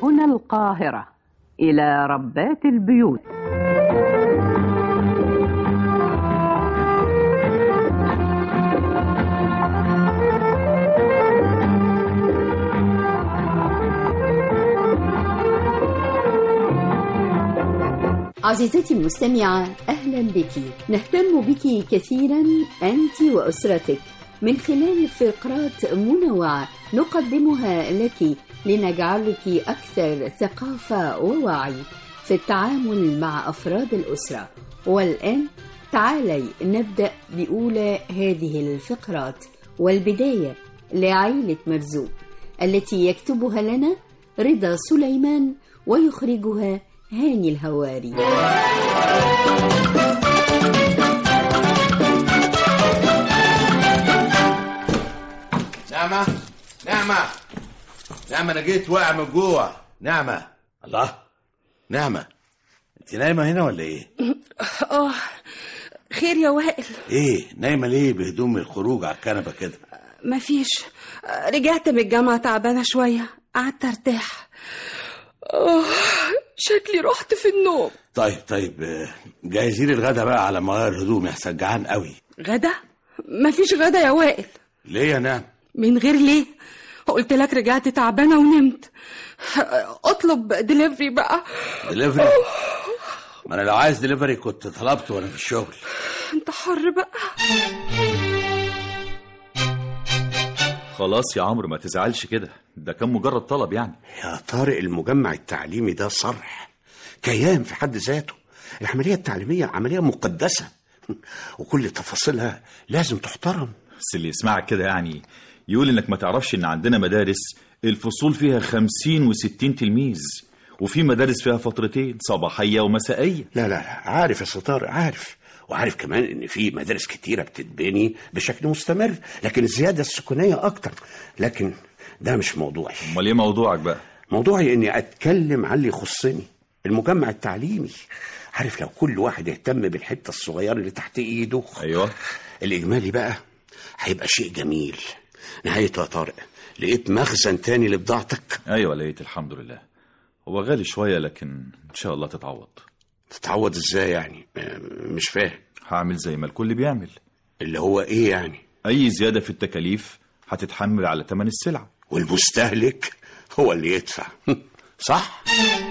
هنا القاهرة إلى ربات البيوت عزيزتي المستمعة أهلا بك نهتم بك كثيرا أنت وأسرتك من خلال فقرات منوعة نقدمها لك لنجعلك أكثر ثقافة ووعي في التعامل مع أفراد الأسرة والآن تعالي نبدأ بأولى هذه الفقرات والبداية لعائلة مرزوق التي يكتبها لنا رضا سليمان ويخرجها هاني الهواري نعمة نعمة نعمة أنا جيت واقع من جوه نعمة الله نعمة أنت نايمة هنا ولا إيه؟ اه خير يا وائل إيه نايمة ليه بهدوم الخروج على الكنبة كده؟ مفيش رجعت من الجامعة تعبانة شوية قعدت ارتاح اه شكلي رحت في النوم طيب طيب آه، جهزي لي الغدا بقى على ما اغير هدومي احسن جعان قوي غدا مفيش غدا يا وائل ليه يا نعم؟ من غير ليه قلت لك رجعت تعبانة ونمت اطلب دليفري بقى دليفري ما انا لو عايز دليفري كنت طلبته وانا في الشغل انت حر بقى خلاص يا عمرو ما تزعلش كده ده كان مجرد طلب يعني يا طارق المجمع التعليمي ده صرح كيان في حد ذاته العملية التعليمية عملية مقدسة وكل تفاصيلها لازم تحترم بس اللي يسمعك كده يعني يقول انك ما تعرفش ان عندنا مدارس الفصول فيها خمسين وستين تلميذ وفي مدارس فيها فترتين صباحية ومسائية لا لا لا عارف يا ستار عارف وعارف كمان ان في مدارس كتيرة بتتبني بشكل مستمر لكن الزيادة السكانية اكتر لكن ده مش موضوعي امال ايه موضوعك بقى موضوعي اني اتكلم عن اللي يخصني المجمع التعليمي عارف لو كل واحد يهتم بالحته الصغيره اللي تحت ايده ايوه الاجمالي بقى هيبقى شيء جميل نهايته يا طارق لقيت مخزن تاني لبضاعتك ايوه لقيت الحمد لله هو غالي شوية لكن ان شاء الله تتعوض تتعوض ازاي يعني م- مش فاهم هعمل زي ما الكل بيعمل اللي هو ايه يعني اي زيادة في التكاليف هتتحمل على ثمن السلعة والمستهلك هو اللي يدفع صح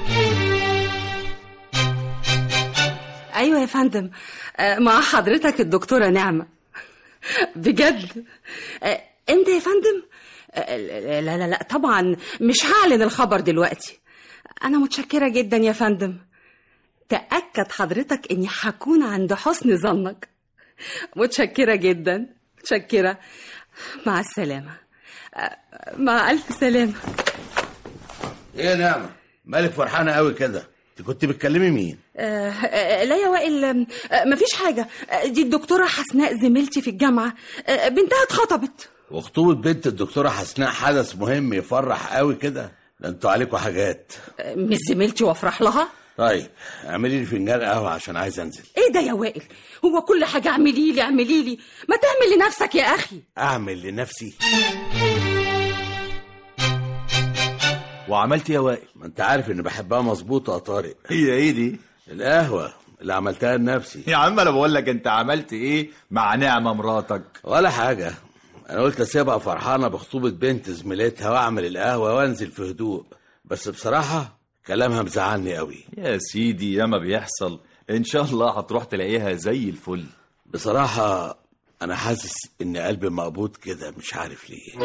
ايوه يا فندم آه، مع حضرتك الدكتوره نعمه بجد آه، انت يا فندم آه، لا لا لا طبعا مش هعلن الخبر دلوقتي انا متشكره جدا يا فندم تاكد حضرتك اني هكون عند حسن ظنك متشكره جدا متشكره مع السلامه آه، مع الف سلامه ايه يا نعمة؟ مالك فرحانة قوي كده؟ انت كنت بتكلمي مين؟ آه، آه، لا يا وائل آه، مفيش حاجة آه، دي الدكتورة حسناء زميلتي في الجامعة آه، بنتها اتخطبت وخطوبة بنت الدكتورة حسناء حدث مهم يفرح قوي كده ده انتوا عليكم حاجات آه، مش زميلتي وافرح لها طيب اعملي لي فنجان قهوة عشان عايز انزل ايه ده يا وائل هو كل حاجة اعملي لي اعملي لي ما تعمل لنفسك يا اخي اعمل لنفسي وعملت يا وائل ما انت عارف اني بحبها مظبوطة يا طارق هي ايه دي القهوة اللي عملتها لنفسي يا عم انا بقول لك انت عملت ايه مع نعمة مراتك ولا حاجة أنا قلت أسيبها فرحانة بخطوبة بنت زميلتها وأعمل القهوة وأنزل في هدوء بس بصراحة كلامها مزعلني قوي يا سيدي ياما بيحصل ان شاء الله هتروح تلاقيها زي الفل بصراحة أنا حاسس إن قلبي مقبوض كده مش عارف ليه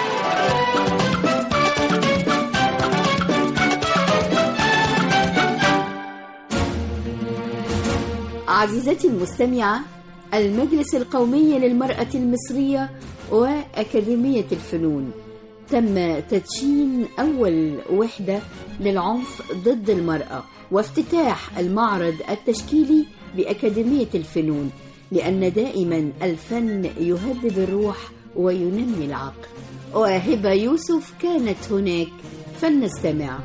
عزيزتي المستمعة المجلس القومي للمرأة المصرية وأكاديمية الفنون تم تدشين أول وحدة للعنف ضد المرأة وافتتاح المعرض التشكيلي بأكاديمية الفنون لأن دائما الفن يهذب الروح وينمي العقل وهبة يوسف كانت هناك فلنستمع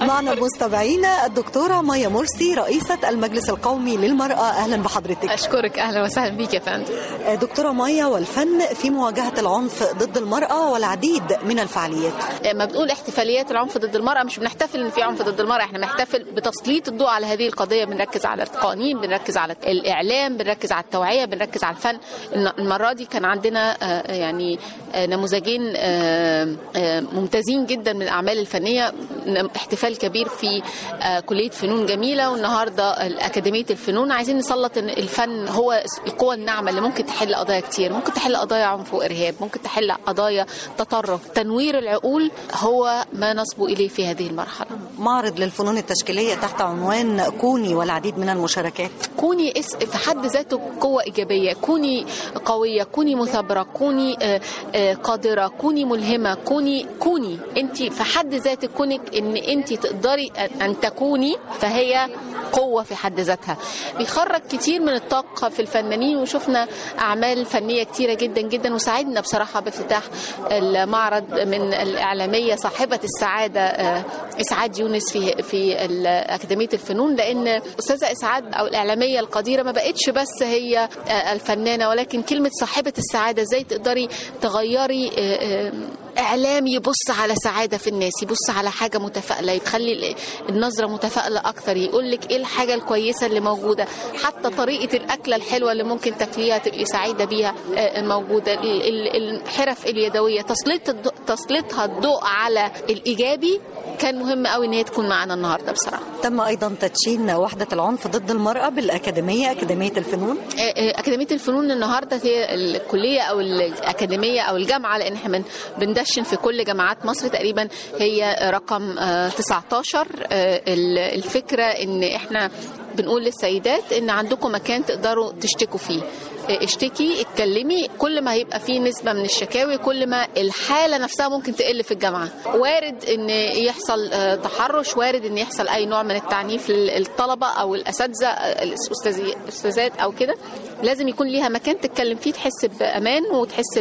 معنا مستمعينا الدكتورة مايا مرسي رئيسة المجلس القومي للمرأة أهلا بحضرتك أشكرك أهلا وسهلا بيك يا فندم دكتورة مايا والفن في مواجهة العنف ضد المرأة والعديد من الفعاليات لما بنقول احتفاليات العنف ضد المرأة مش بنحتفل إن في عنف ضد المرأة احنا بنحتفل بتسليط الضوء على هذه القضية بنركز على القوانين بنركز على الإعلام بنركز على التوعية بنركز على الفن المرة دي كان عندنا آه، يعني آه، نموذجين آه، آه، ممتازين جدا من الأعمال الفنية ن- احتفال كبير في آه، كلية فنون جميلة والنهاردة أكاديمية الفنون عايزين نسلط إن الفن هو القوة الناعمة اللي ممكن تحل قضايا كتير ممكن تحل قضايا عنف وإرهاب ممكن تحل قضايا تطرف تنوير العقول هو ما نصبو إليه في هذه المرحلة معرض للفنون التشكيلية تحت عنوان كوني والعديد من المشاركات كوني اس في حد ذاته قوة إيجابية كوني قوية كوني مثابرة كوني آه، آه، قادرة كوني ملهمة كوني كوني أنت في حد ذاتك كونك إن أنت تقدري أن- أن تكوني فهي قوة في حد ذاتها بيخرج كتير من الطاقة في الفنانين وشفنا أعمال فنية كتيرة جدا جدا وساعدنا بصراحة بافتتاح المعرض من الإعلامية صاحبة السعادة آه، إسعاد يونس في في ال- أكاديمية الفنون لأن أستاذة إسعاد أو الإعلامية القديرة ما بقتش بس هي آه، الفنانة ولكن كلمة صاحبة السعادة إزاي تقدري تغيري آه، آه، إعلام يبص على سعادة في الناس يبص على حاجة متفائلة يخلي ال- النظرة متفائلة أكثر يقول لك إيه الحاجة الكويسة اللي موجودة حتى طريقة الأكلة الحلوة اللي ممكن تاكليها تبقي سعيدة بيها آه، موجودة ال- ال- الحرف اليدوية تسليط الضوء- تسليطها الضوء على الإيجابي كان مهم قوي إن هي تكون معانا النهاردة بصراحة تم أيضا تدشين وحدة العنف ضد المرأة بالأكاديمية أكاديمية الفنون أكاديمية الفنون النهاردة هي الكلية أو الأكاديمية أو الجامعة لأن احنا بن- بندشن في كل جامعات مصر تقريبا هي رقم آه، 19 آه، ال- الفكرة إن احنا بنقول للسيدات إن عندكم مكان تقدروا تشتكوا فيه آه، اشتكي اتكلمي كل ما هيبقى فيه نسبة من الشكاوي كل ما الحالة نفسها ممكن تقل في الجامعة وارد ان يحصل آه، تحرش وارد ان يحصل اي نوع من التعنيف للطلبة او الاساتذة آه، الأستاذي- الاستاذات او كده لازم يكون ليها مكان تتكلم فيه تحس بامان وتحس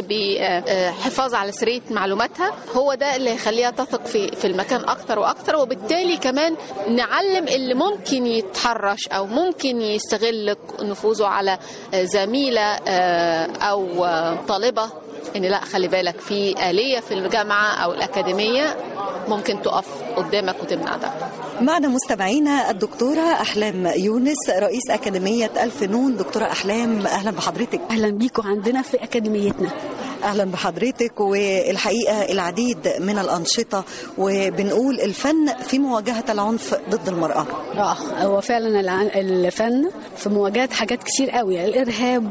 بحفاظ على سريه معلوماتها هو ده اللي يخليها تثق في في المكان اكتر واكتر وبالتالي كمان نعلم اللي ممكن يتحرش او ممكن يستغل نفوذه على زميله آه، او آه، طالبه ان لا خلي بالك في آلية في الجامعة او الأكاديمية ممكن تقف قدامك وتمنع ده معنا مستمعينا الدكتورة أحلام يونس رئيس أكاديمية الفنون دكتورة أحلام أهلا بحضرتك اهلا بيكم عندنا في اكاديميتنا أهلا بحضرتك والحقيقة العديد من الأنشطة وبنقول الفن في مواجهة العنف ضد المرأة اه هو فعلا الع- الفن في مواجهه حاجات كتير قوي الارهاب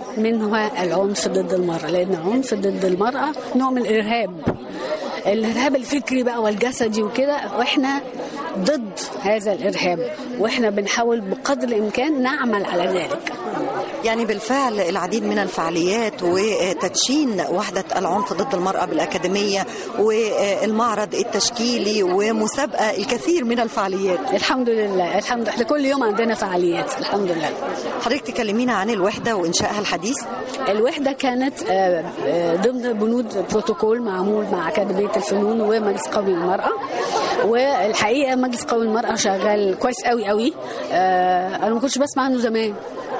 ومنها العنف ضد المراه لان العنف ضد المراه نوع من الارهاب الارهاب الفكري بقى والجسدي وكده واحنا ضد هذا الارهاب واحنا بنحاول بقدر الامكان نعمل على ذلك يعني بالفعل العديد من الفعاليات وتدشين وحدة العنف ضد المرأة بالأكاديمية والمعرض التشكيلي ومسابقة الكثير من الفعاليات الحمد لله الحمد لله احنا كل يوم عندنا فعاليات الحمد لله حضرتك تكلمينا عن الوحدة وإنشائها الحديث الوحدة كانت آه، آه، ضمن بنود بروتوكول معمول مع أكاديمية الفنون ومجلس قومي للمرأة والحقيقة مجلس قومي للمرأة شغال كويس قوي قوي آه، أنا ما كنتش بسمع عنه زمان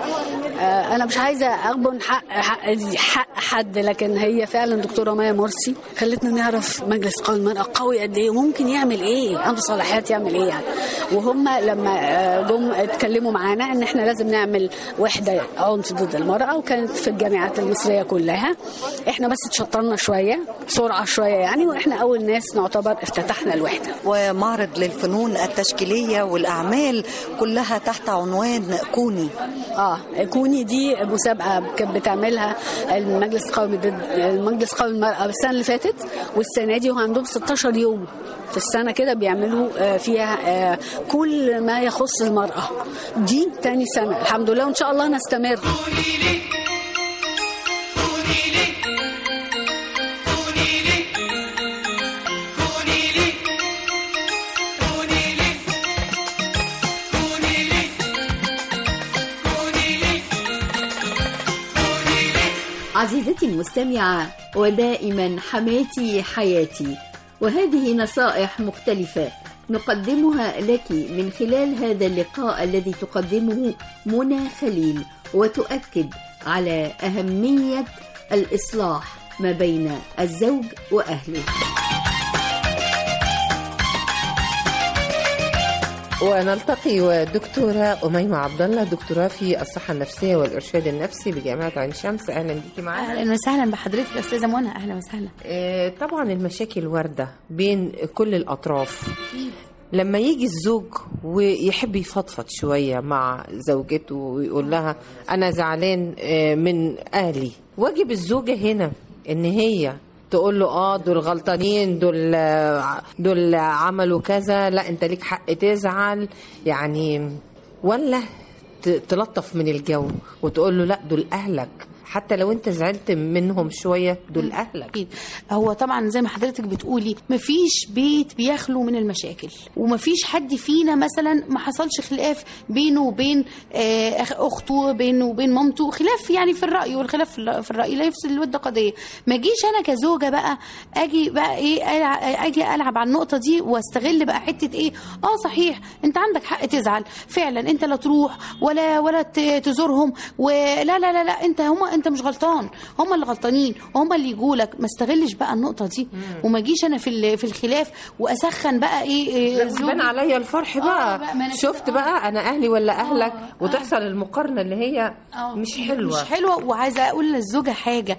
آه، انا مش عايزه اغبن حق حق, حق حد لكن هي فعلا دكتوره مايا مرسي خلتنا نعرف مجلس قومي المراه قوي قد ايه وممكن يعمل ايه عنده صلاحيات يعمل ايه يعني وهم لما آه، جم اتكلموا معانا ان احنا لازم نعمل وحده عنف ضد المراه وكانت في الجامعات المصريه كلها احنا بس اتشطرنا شويه بسرعه شويه يعني واحنا اول ناس نعتبر افتتحنا الوحده ومعرض للفنون التشكيلية والأعمال كلها تحت عنوان كوني اه كوني دي مسابقه كانت بتعملها المجلس القومي ضد المجلس القومي للمراه السنه اللي فاتت والسنه دي هم عندهم 16 يوم في السنه كده بيعملوا آه، فيها آه، كل ما يخص المراه دي تاني سنه الحمد لله وان شاء الله نستمر عزيزتي المستمعة ودائما حماتي حياتي وهذه نصائح مختلفة نقدمها لك من خلال هذا اللقاء الذي تقدمه منى خليل وتؤكد على أهمية الإصلاح ما بين الزوج وأهله ونلتقي ودكتورة أميمة عبد الله دكتوراه في الصحة النفسية والإرشاد النفسي بجامعة عين شمس أهلا بيكي معانا اهلا وسهلا بحضرتك يا استاذه منى اهلا وسهلا آه، طبعا المشاكل واردة بين كل الأطراف لما يجي الزوج ويحب يفضفض شوية مع زوجته ويقول لها أنا زعلان آه، من أهلي واجب الزوجة هنا إن هي تقول له اه دول غلطانين دول آه، دول عملوا كذا لا انت ليك حق تزعل يعني ولا ت- تلطف من الجو وتقول له لا دول اهلك حتى لو انت زعلت منهم شويه دول اهلك اكيد هو طبعا زي ما حضرتك بتقولي مفيش بيت بيخلو من المشاكل ومفيش حد فينا مثلا ما حصلش خلاف بينه وبين آه، أخ- اخته بينه وبين مامته خلاف يعني في الراي والخلاف في الر- في الراي لا يفسد الود قضيه ما اجيش انا كزوجه بقى اجي بقى ايه ألع- اجي العب على النقطه دي واستغل بقى حته ايه اه صحيح انت عندك حق تزعل فعلا انت لا تروح ولا ولا ت- تزورهم ولا لا لا لا انت هم انت مش غلطان هم اللي غلطانين هم اللي يجوا لك ما استغلش بقى النقطه دي وما اجيش انا في ال- في الخلاف واسخن بقى ايه, إيه لا، يبان عليا الفرح بقى, آه، بقى، ما أنا شفت كده، بقى انا اهلي ولا اهلك وتحصل المقارنه اللي هي مش حلوه مش حلوه وعايزه اقول للزوجه حاجه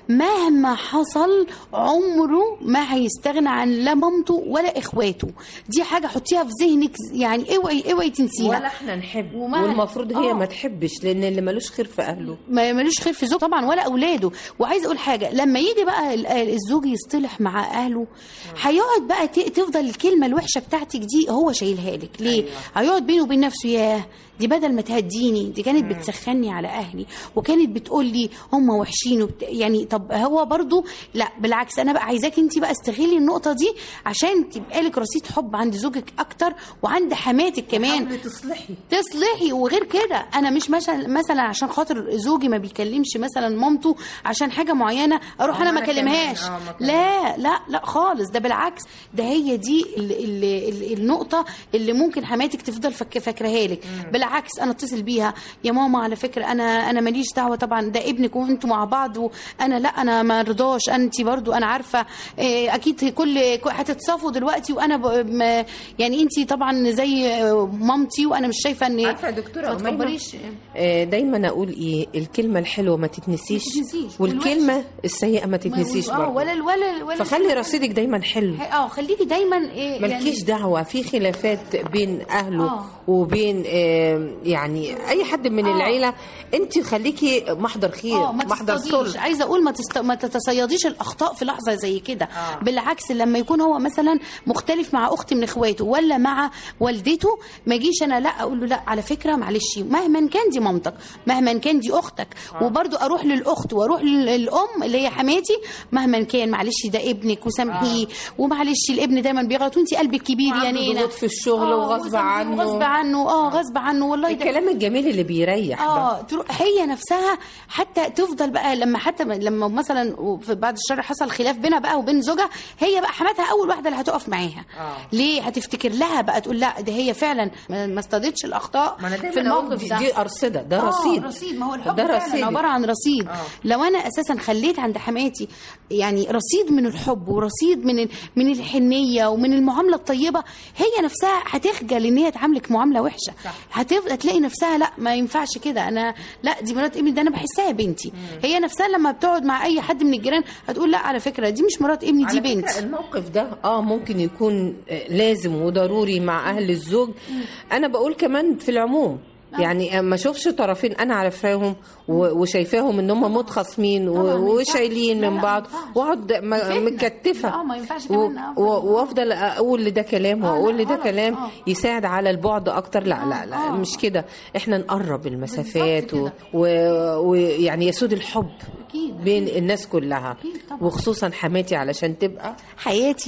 مهما حصل عمره ما هيستغنى عن لا مامته ولا اخواته دي حاجه حطيها في ذهنك يعني اوعي اوعي تنسيها ولا احنا نحب وما- والمفروض هي آه. ما تحبش لان اللي ملوش خير في اهله ما ملوش خير في زوج طبعا ولا اولاده وعايزه اقول حاجه لما يجي بقى ال- الزوج يصطلح مع اهله هيقعد بقى ت- تفضل الكلمه الوحشه بتاعتك دي هو شايلها لك ليه هيقعد بينه وبين نفسه ياه دي بدل ما تهديني دي كانت بتسخني على اهلي وكانت بتقول لي هم وحشين وبت... يعني طب هو برضو لا بالعكس انا بقى عايزاك انت بقى استغلي النقطه دي عشان تبقى لك رصيد حب عند زوجك اكتر وعند حماتك كمان تصلحي تصلحي وغير كده انا مش مثلا مثلا عشان خاطر زوجي ما بيكلمش مثلا مامته عشان حاجه معينه اروح آه، انا ما أنا كمان. اكلمهاش آه، ما لا لا لا خالص ده بالعكس ده هي دي ال ال ال النقطه اللي ممكن حماتك تفضل فك فاكراها لك بالعكس انا اتصل بيها يا ماما على فكره انا انا ماليش دعوه طبعا ده ابنك وانتوا مع بعض وانا لا انا ما رضاش انت برضو انا عارفه إيه، اكيد كل كل- هتتصافوا دلوقتي وانا ب- ما- يعني انت طبعا زي مامتي وانا مش شايفه ان عارفه يا دكتوره ما أميمة؟ تكبريش آه، دايما اقول ايه الكلمه الحلوه ما تتنسيش ما تتنسيش. والكلمه السيئه ما تتنسيش اه برضه ولا ولا ولا فخلي رصيدك دايما حلو اه خليكي دايما ايه مالكيش دعوة في خلافات بين أهله آه. وبين آه، يعني أي حد من آه. العيلة أنت خليكي محضر خير اه ما محضر تصطاديش صلح عايزه اقول ما, تست... ما تتصيديش الاخطاء في لحظه زي كده آه. بالعكس لما يكون هو مثلا مختلف مع اخت من اخواته ولا مع والدته ما اجيش انا لا اقول له لا على فكره معلش مهما كان دي مامتك مهما كان دي اختك آه. وبرده اروح للاخت واروح للام اللي هي حماتي مهما كان معلش ده ابنك وسامحيه آه. ومعلش الابن دايما بيغلط وانت قلبك كبير يا وعنده نينا ضغوط في الشغل آه، وغصب وسامحيه عنه. وغصب عنه اه غصب عنه والله ده الكلام الجميل اللي بيريح ده اه تروح هي نفسها حتى تفضل بقى لما حتى لما مثلا في بعد الشر حصل خلاف بينها بقى وبين زوجها هي بقى حماتها اول واحده اللي هتقف معاها آه. ليه هتفتكر لها بقى تقول لا ده هي فعلا ما ما اصطادتش الاخطاء ما أنا في دايما أقول الموقف دي, ده دي أرصدة ده آه، رصيد رصيد ما هو الحب ده فعلا رصيدك. عباره عن رصيد آه. لو انا اساسا خليت عند حماتي يعني رصيد من الحب ورصيد من ال- من الحنيه ومن المعامله الطيبه هي نفسها هتخجل ان هي تعاملك معامله وحشه هتف... هتلاقي نفسها لا ما ينفعش كده انا لا دي مرات ابني ده انا بحسها بنتي هي نفسها لما بتقعد مع اي حد من الجيران هتقول لا على فكره دي مش مرات ابني دي على فكرة بنتي الموقف ده اه ممكن يكون آه، لازم وضروري مع اهل الزوج انا بقول كمان في العموم يعني ما اشوفش طرفين انا عارفاهم و- وشايفاهم ان هم متخاصمين و- طبعاً ما ينفعش. وشايلين لا، من لا، بعض ما ينفعش. واقعد م- فتنة. متكتفه اه ما ينفعش و- كمان آه، و- وافضل اقول لده كلام واقول لده غلط. كلام آه. يساعد على البعد اكتر لا لا لا آه. مش كده احنا نقرب المسافات بالظبط ويعني و... ويعني يسود الحب أكيد. بين الناس كلها أكيد طبعاً. وخصوصا حماتي علشان تبقى حياتي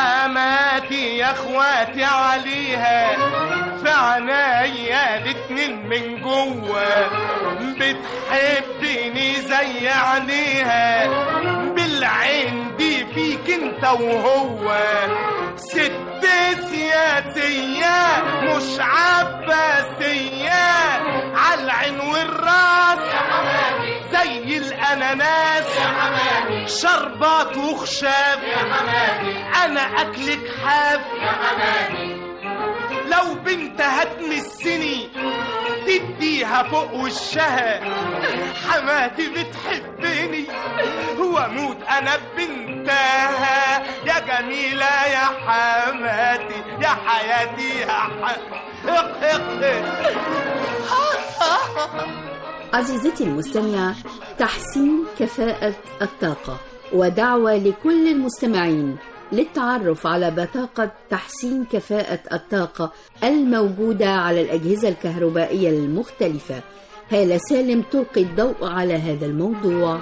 حماتي يا اخواتي عليها في عنايا الاتنين من جوه بتحبني زي عينيها بالعين دي فيك انت وهو ست سياسية مش عباسية عالعين والراس زي الاناناس شربات وخشاب انا اكلك حاف لو بنت هتمسني تديها فوق وشها حماتي بتحبني واموت انا ببنتها يا جميلة يا حماتي يا حياتي يا حماتي عزيزتي المستمعة تحسين كفاءة الطاقة ودعوة لكل المستمعين للتعرف على بطاقة تحسين كفاءة الطاقة الموجودة على الأجهزة الكهربائية المختلفة هالة سالم تلقي الضوء على هذا الموضوع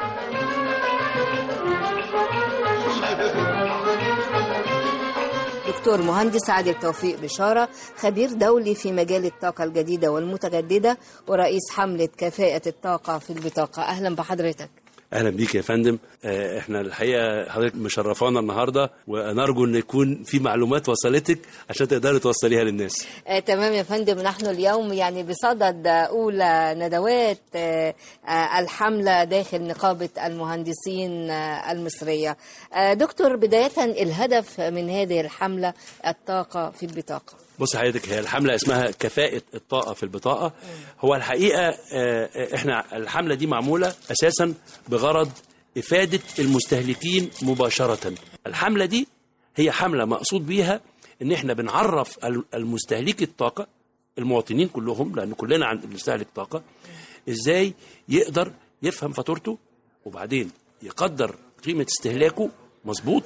دكتور مهندس عادل توفيق بشارة خبير دولي في مجال الطاقة الجديدة والمتجددة ورئيس حملة كفاءة الطاقة في البطاقة أهلا بحضرتك اهلا بيك يا فندم آه، احنا الحقيقه حضرتك مشرفانا النهارده ونرجو ان يكون في معلومات وصلتك عشان تقدري توصليها للناس آه تمام يا فندم نحن اليوم يعني بصدد أولى ندوات آه آه الحملة داخل نقابة المهندسين آه المصرية آه دكتور بداية الهدف من هذه الحملة الطاقة في البطاقة بص حضرتك هي الحمله اسمها كفاءه الطاقه في البطاقه هو الحقيقه آه، آه، احنا الحمله دي معموله اساسا بغرض افاده المستهلكين مباشره الحمله دي هي حمله مقصود بيها ان احنا بنعرف ال- المستهلك الطاقه المواطنين كلهم لان كلنا عند بنستهلك طاقه ازاي يقدر يفهم فاتورته وبعدين يقدر قيمه استهلاكه مظبوط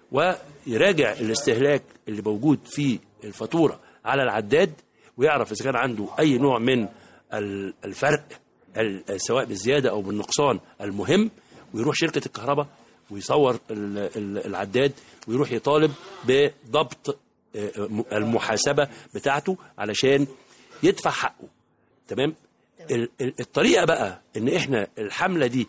ويراجع الاستهلاك اللي موجود في الفاتوره على العداد ويعرف اذا كان عنده اي نوع من ال- الفرق ال- سواء بالزياده او بالنقصان المهم ويروح شركه الكهرباء ويصور ال- ال- العداد ويروح يطالب بضبط آه، م- المحاسبه بتاعته علشان يدفع حقه تمام ال- ال- الطريقه بقى ان احنا الحمله دي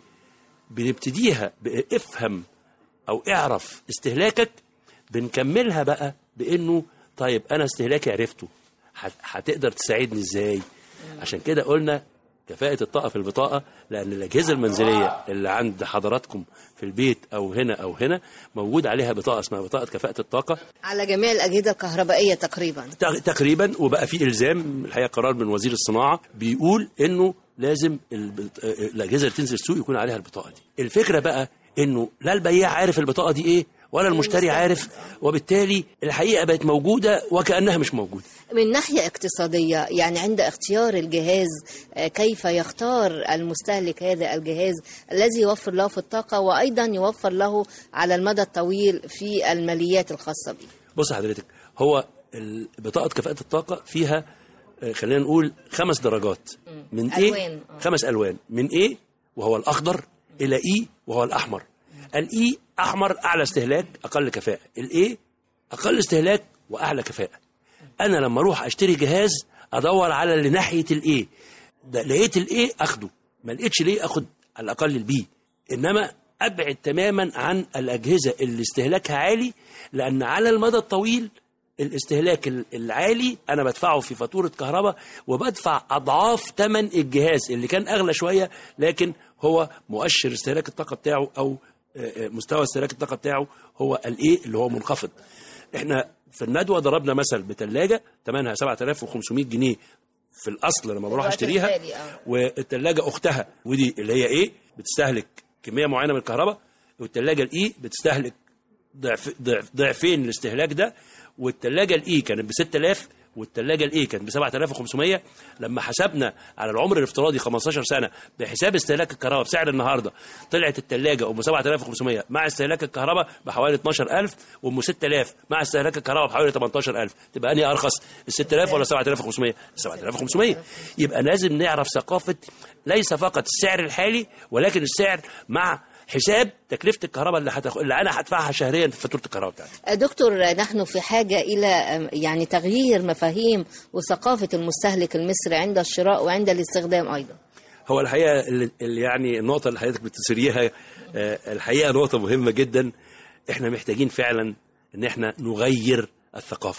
بنبتديها بافهم او اعرف استهلاكك بنكملها بقى بانه طيب انا استهلاكي عرفته هت- هتقدر تساعدني ازاي عشان كده قلنا كفاءة الطاقة في البطاقة لأن الأجهزة المنزلية اللي عند حضراتكم في البيت أو هنا أو هنا موجود عليها بطاقة اسمها بطاقة كفاءة الطاقة على جميع الأجهزة الكهربائية تقريبا تق- تقريبا وبقى في الزام الحقيقه قرار من وزير الصناعه بيقول انه لازم البط- آه، الاجهزه اللي تنزل السوق يكون عليها البطاقه دي الفكره بقى انه لا البياع عارف البطاقه دي ايه ولا المشتري عارف وبالتالي الحقيقه بقت موجوده وكانها مش موجوده من ناحية اقتصادية يعني عند اختيار الجهاز آه، كيف يختار المستهلك هذا الجهاز الذي يوفر له في الطاقة وأيضا يوفر له على المدى الطويل في الماليات الخاصة به بص حضرتك هو ال- بطاقه كفاءه الطاقه فيها آه، خلينا نقول خمس درجات من ايه ألوان، آه. خمس الوان من ايه وهو الاخضر الى اي وهو الاحمر الاي احمر اعلى استهلاك اقل كفاءه الاي اقل استهلاك واعلى كفاءه انا لما اروح اشتري جهاز ادور على اللي ناحيه الايه ده لقيت الايه اخده ما لقيتش ليه اخد على الاقل البي انما ابعد تماما عن الاجهزه اللي استهلاكها عالي لان على المدى الطويل الاستهلاك ال- العالي انا بدفعه في فاتوره كهرباء وبدفع اضعاف ثمن الجهاز اللي كان اغلى شويه لكن هو مؤشر استهلاك الطاقه بتاعه او آه، آه، مستوى استهلاك الطاقه بتاعه هو الايه اللي هو منخفض احنا في الندوه ضربنا مثل بثلاجه ثمنها 7500 جنيه في الاصل لما بروح الوقت اشتريها الحالي، آه. والثلاجه اختها ودي اللي هي ايه بتستهلك كميه معينه من الكهرباء والثلاجه الاي بتستهلك ضعف ضعف ضعفين الاستهلاك ده والثلاجه الاي كانت ب 6000 والثلاجه الاي كانت ب 7500 لما حسبنا على العمر الافتراضي 15 سنه بحساب استهلاك الكهرباء بسعر النهارده طلعت الثلاجه ام 7500 مع استهلاك الكهرباء بحوالي 12000 وام 6000 مع استهلاك الكهرباء بحوالي 18000 تبقى انهي ارخص ال 6000 ولا 7500 7500 يبقى لازم نعرف ثقافه ليس فقط السعر الحالي ولكن السعر مع حساب تكلفه الكهرباء اللي هتخ... اللي انا هدفعها شهريا في فاتوره الكهرباء بتاعتي دكتور نحن في حاجة إلى آم، يعني تغيير مفاهيم وثقافة المستهلك المصري عند الشراء وعند الاستخدام أيضا هو الحقيقه اللي اللي يعني النقطه اللي حضرتك بتثيريها آه، الحقيقه نقطه مهمه جدا احنا محتاجين فعلا ان احنا نغير الثقافه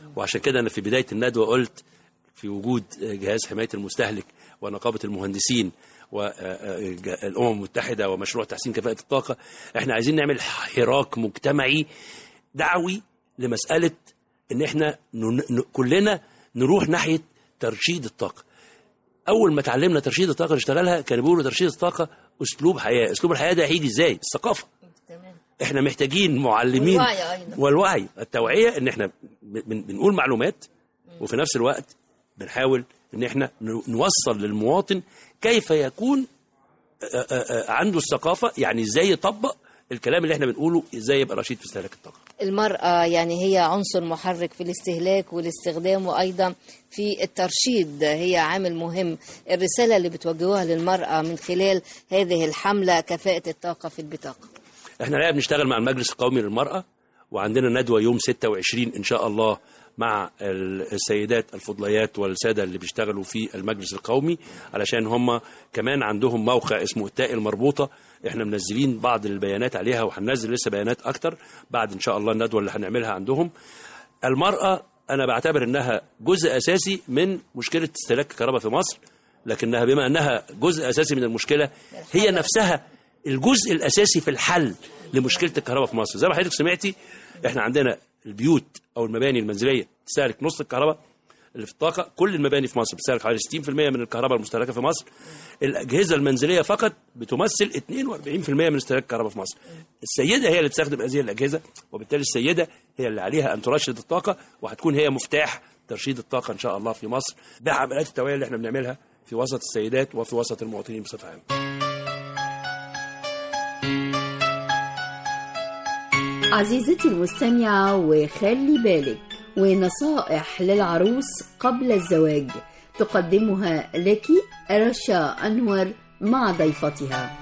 وعشان كده انا في بدايه الندوه قلت في وجود جهاز حمايه المستهلك ونقابه المهندسين والامم المتحده ومشروع تحسين كفاءه الطاقه احنا عايزين نعمل حراك مجتمعي دعوي لمساله ان احنا ن- ن- كلنا نروح ناحيه ترشيد الطاقه اول ما اتعلمنا ترشيد الطاقه نشتغلها كانوا بيقولوا ترشيد الطاقه اسلوب حياه اسلوب الحياه ده هيجي ازاي الثقافه احنا محتاجين معلمين والوعي أيضا. والوعي التوعيه ان احنا بن- بنقول معلومات وفي نفس الوقت بنحاول ان احنا ن- نوصل للمواطن كيف يكون آه، آه، آه، عنده الثقافه يعني ازاي يطبق الكلام اللي احنا بنقوله ازاي يبقى رشيد في استهلاك الطاقه المرأة يعني هي عنصر محرك في الاستهلاك والاستخدام وأيضا في الترشيد هي عامل مهم الرسالة اللي بتوجهوها للمرأة من خلال هذه الحملة كفاءة الطاقة في البطاقة احنا الحقيقه بنشتغل مع المجلس القومي للمراه وعندنا ندوه يوم 26 ان شاء الله مع ال- السيدات الفضليات والساده اللي بيشتغلوا في المجلس القومي علشان هم كمان عندهم موقع اسمه التاء المربوطه احنا منزلين بعض البيانات عليها وهننزل لسه بيانات اكتر بعد ان شاء الله الندوه اللي هنعملها عندهم المراه انا بعتبر انها جزء اساسي من مشكله استهلاك الكهرباء في مصر لكنها بما انها جزء اساسي من المشكله هي نفسها الجزء الاساسي في الحل لمشكله الكهرباء في مصر زي ما حضرتك سمعتي احنا عندنا البيوت او المباني المنزليه تستهلك نص الكهرباء اللي في الطاقه كل المباني في مصر بتستهلك حوالي 60% من الكهرباء المستهلكه في مصر الاجهزه المنزليه فقط بتمثل 42% من استهلاك الكهرباء في مصر السيده هي اللي بتستخدم هذه الاجهزه وبالتالي السيده هي اللي عليها ان ترشد الطاقه وهتكون هي مفتاح ترشيد الطاقه ان شاء الله في مصر ده عمليات التوعيه اللي احنا بنعملها في وسط السيدات وفي وسط المواطنين بصفه عامه عزيزتي المستمعة وخلي بالك ونصائح للعروس قبل الزواج تقدمها لك رشا أنور مع ضيفتها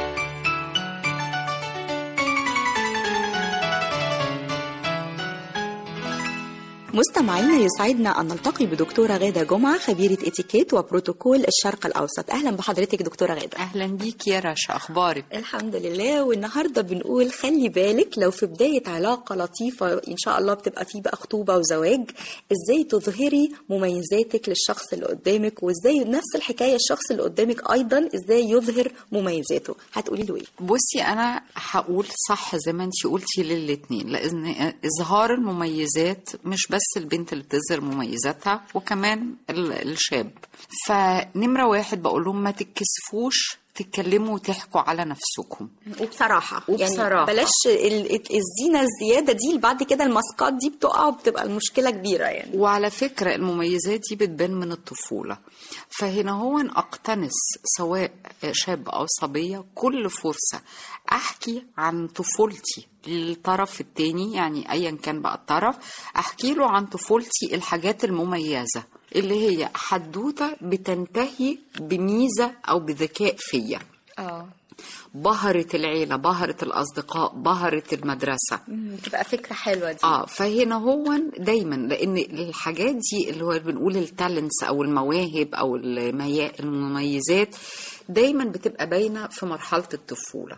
مستمعينا يسعدنا أن نلتقي بدكتورة غادة جمعة خبيرة اتيكيت وبروتوكول الشرق الأوسط أهلا بحضرتك دكتورة غادة أهلا بيك يا رشا أخبارك الحمد لله والنهاردة بنقول خلي بالك لو في بداية علاقة لطيفة إن شاء الله بتبقى فيه بقى خطوبة وزواج إزاي تظهري مميزاتك للشخص اللي قدامك وإزاي نفس الحكاية الشخص اللي قدامك أيضا إزاي يظهر مميزاته هتقولي له إيه بصي أنا هقول صح زي ما أنت قلتي للاتنين لأن إظهار المميزات مش بس البنت اللي بتظهر مميزاتها وكمان ال- الشاب فنمرة واحد بقول لهم ما تتكسفوش تتكلموا وتحكوا على نفسكم وبصراحة وبصراحة. يعني بلاش ال- ال- الزينة الزيادة دي اللي بعد كده الماسكات دي بتقع وبتبقى المشكلة كبيرة يعني وعلى فكرة المميزات دي بتبان من الطفولة فهنا هو أن أقتنص سواء شاب أو صبية كل فرصة أحكي عن طفولتي للطرف التاني يعني أيا كان بقى الطرف أحكي له عن طفولتي الحاجات المميزة اللي هي حدوتة بتنتهي بميزة أو بذكاء فيا اه بهرة العيلة بهرة الأصدقاء بهرة المدرسة تبقى فكرة حلوة دي اه فهنا هو دايما لان الحاجات دي اللي هو بنقول التالنتس او المواهب او الميا- المميزات دايما بتبقى باينه في مرحله الطفوله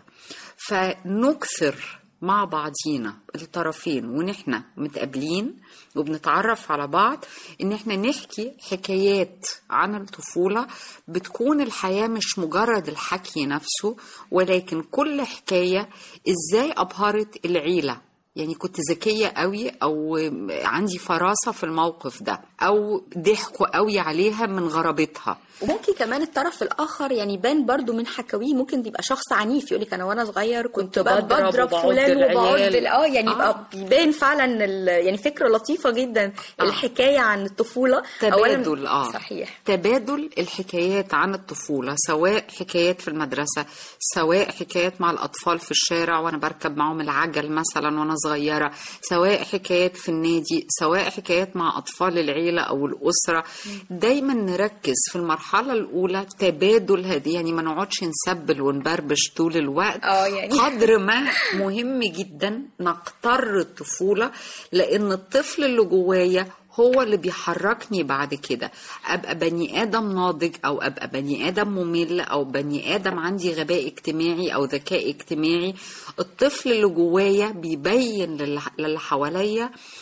فنكثر مع بعضينا الطرفين ونحن متقابلين وبنتعرف على بعض ان احنا نحكي حكايات عن الطفولة بتكون الحياة مش مجرد الحكي نفسه ولكن كل حكاية ازاي ابهرت العيلة يعني كنت ذكية قوي أو عندي فراسة في الموقف ده أو ضحكوا قوي عليها من غرابتها وممكن كمان الطرف الاخر يعني بان برضو من حكاويه ممكن يبقى شخص عنيف يقول لك انا وانا صغير كنت بقى بضرب بضرب وبعض فلان وبعض العيال. ال- اه يعني آه. يبقى بيبان فعلا ال- يعني فكره لطيفه جدا الحكايه عن الطفوله تبادل اه صحيح تبادل الحكايات عن الطفولة سواء حكايات في المدرسة سواء حكايات مع الأطفال في الشارع وأنا بركب معهم العجل مثلا وأنا صغيرة سواء حكايات في النادي سواء حكايات مع أطفال العيلة أو الأسرة دايما نركز في المرحلة الأولى تبادل هذه يعني ما نقعدش نسبل ونبربش طول الوقت اه يعني قدر ما مهم جدا نقتر الطفولة لأن الطفل اللي جوايا هو اللي بيحركني بعد كده ابقى بني ادم ناضج او ابقى بني ادم ممل او بني ادم عندي غباء اجتماعي او ذكاء اجتماعي الطفل اللي جوايا بيبين للي للي حواليا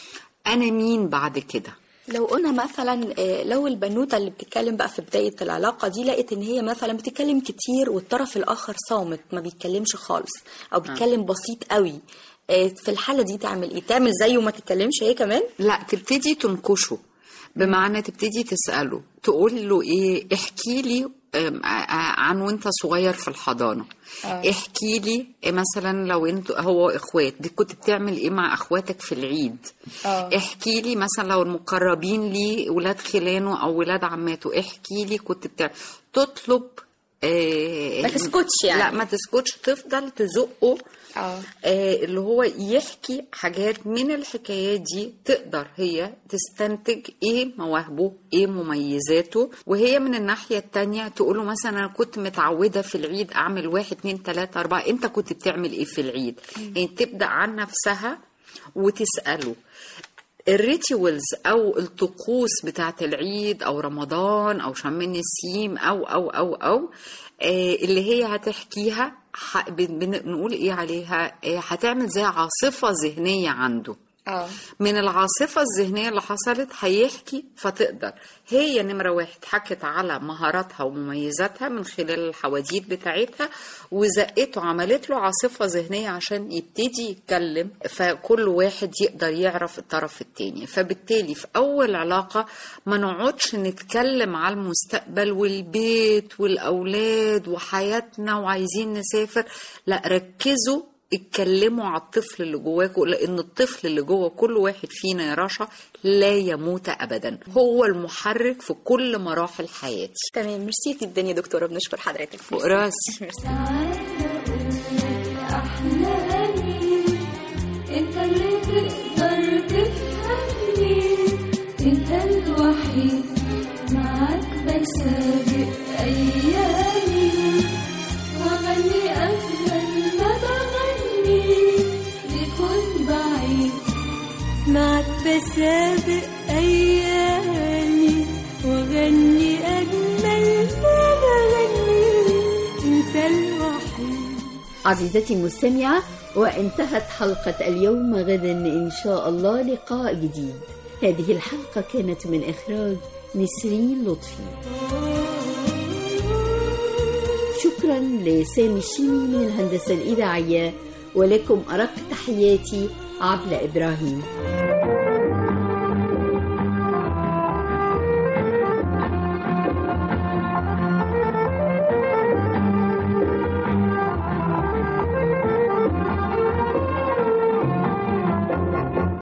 انا مين بعد كده لو قلنا مثلا آه، لو البنوته اللي بتتكلم بقى في بدايه العلاقه دي لقيت ان هي مثلا بتتكلم كتير والطرف الاخر صامت ما بيتكلمش خالص او بيتكلم بسيط قوي آه، في الحاله دي تعمل ايه تعمل زيه وما تتكلمش هي كمان لا تبتدي تنكشه بمعنى تبتدي تسأله تقول له ايه احكي لي أم، ع- ع- عن وانت صغير في الحضانة آه. احكي لي إيه مثلا لو انت هو اخوات دي كنت بتعمل ايه مع اخواتك في العيد اه احكي لي مثلا لو المقربين لي ولاد خلانه او ولاد عماته احكي لي كنت بتعمل تطلب آه ما تسكتش يعني. لا ما تسكتش تفضل تزقه اه آه، اللي هو يحكي حاجات من الحكايات دي تقدر هي تستنتج ايه مواهبه ايه مميزاته وهي من الناحية التانية تقوله مثلا انا كنت متعودة في العيد اعمل واحد اتنين تلاتة اربعة انت كنت بتعمل ايه في العيد يعني تبدأ عن نفسها وتسأله الريتوالز او الطقوس بتاعت العيد او رمضان او شم النسيم او او او او آه، اللي هي هتحكيها ح- بن- بنقول ايه عليها آه، هتعمل زي عاصفة ذهنية عنده اه من العاصفة الذهنية اللي حصلت هيحكي فتقدر هي نمرة واحد حكت على مهاراتها ومميزاتها من خلال الحواديت بتاعتها وزقته عملت له عاصفة ذهنية عشان يبتدي يتكلم فكل واحد يقدر يعرف الطرف التاني فبالتالي في أول علاقة ما نقعدش نتكلم على المستقبل والبيت والأولاد وحياتنا وعايزين نسافر لا ركزوا اتكلموا على الطفل اللي جواكوا لان الطفل اللي جوا كل واحد فينا يا رشا لا يموت ابدا هو المحرك في كل مراحل حياتي تمام ميرسي جدا يا دكتوره بنشكر حضرتك فوق راسي ميرسي. أحلامي أنت اللي تقدر تفهمني أنت الوحيد معاك بسابق أيامي وأغني أجمل ما بغني بكون بعيد معاك بسابق أيامي وأغني أجمل ما بغني أنت الوحيد عزيزتي المستمعة وانتهت حلقة اليوم غدا إن شاء الله لقاء جديد هذه الحلقة كانت من إخراج نسرين لطفي شكرا لسامي الشيمي من الهندسة الإذاعية ولكم أرق تحياتي عبلة إبراهيم